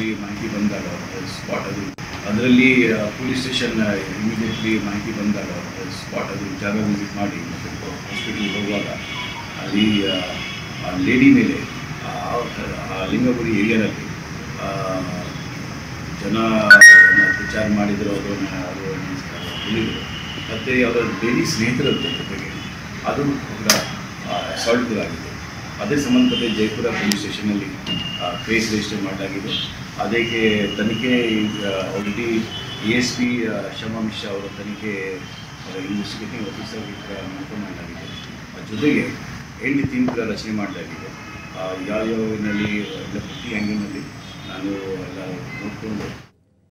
immediately ಮಾಹಿತಿ ಬಂದಾಗ spot ಅದು ಅದರಲ್ಲಿ ಪೊಲೀಸ್ ಸ್ಟೇಷನ್ ಇಮಿಡಿಯೇಟ್ಲಿ ಮಾಹಿತಿ ಬಂದಾಗ ಸ್ಪಾಟ್ ಅದು ಜಾಗ ವಿಸಿಟ್ ಮಾಡಿ ಮತ್ತು ಹಾಸ್ಪಿಟಲ್ಗೆ ಹೋಗುವಾಗ ಅಲ್ಲಿ ಆ ಲೇಡಿ ಮೇಲೆ ಆ- ಆ ಲಿಂಗಪುರಿ ಏರಿಯಾದಲ್ಲಿ ಆ, ಜನ ವಿಚಾರ ಮಾಡಿದ್ರು ಅದನ್ನು ಅದು ತಿಳಿದ್ರು ಮತ್ತು ಅವರ ಡೈಲಿ ಸ್ನೇಹಿತರ ಜೊತೆಗೆ ಅದು ಕೂಡ ಅಸಾಲ್ಟ್ ಆಗಿದೆ ಅದೇ ಸಂಬಂಧಪಟ್ಟ ಜೈಪುರ ಪೊಲೀಸ್ ಸ್ಟೇಷನಲ್ಲಿ ಕೇಸ್ ರಿಜಿಸ್ಟರ್ ಮಾಡಲಾಗಿದೆ ಅದಕ್ಕೆ ತನಿಖೆ ಈಗ already A S P Shama Mishra ಅವರ ತನಿಖೆ ಇನ್ವೆಸ್ಟಿಗೇಟಿಂಗ್ ಆಫೀಸರ್ ನೇಮಕ ಮಾಡಲಾಗಿದೆ ಅದ್ರ ಜೊತೆಗೆ ಎಂಟು ಟೀಮ್ಗಳ ರಚನೆ ಮಾಡಲಾಗಿದೆ ಯಾವ್ಯಾವ ಇದರಲ್ಲಿ ಎಲ್ಲ ಪ್ರತಿ ಆ್ಯಂಗಲ್ನಲ್ಲಿ ನಾನು ಎಲ್ಲ ನೋಡಿಕೊಂಡು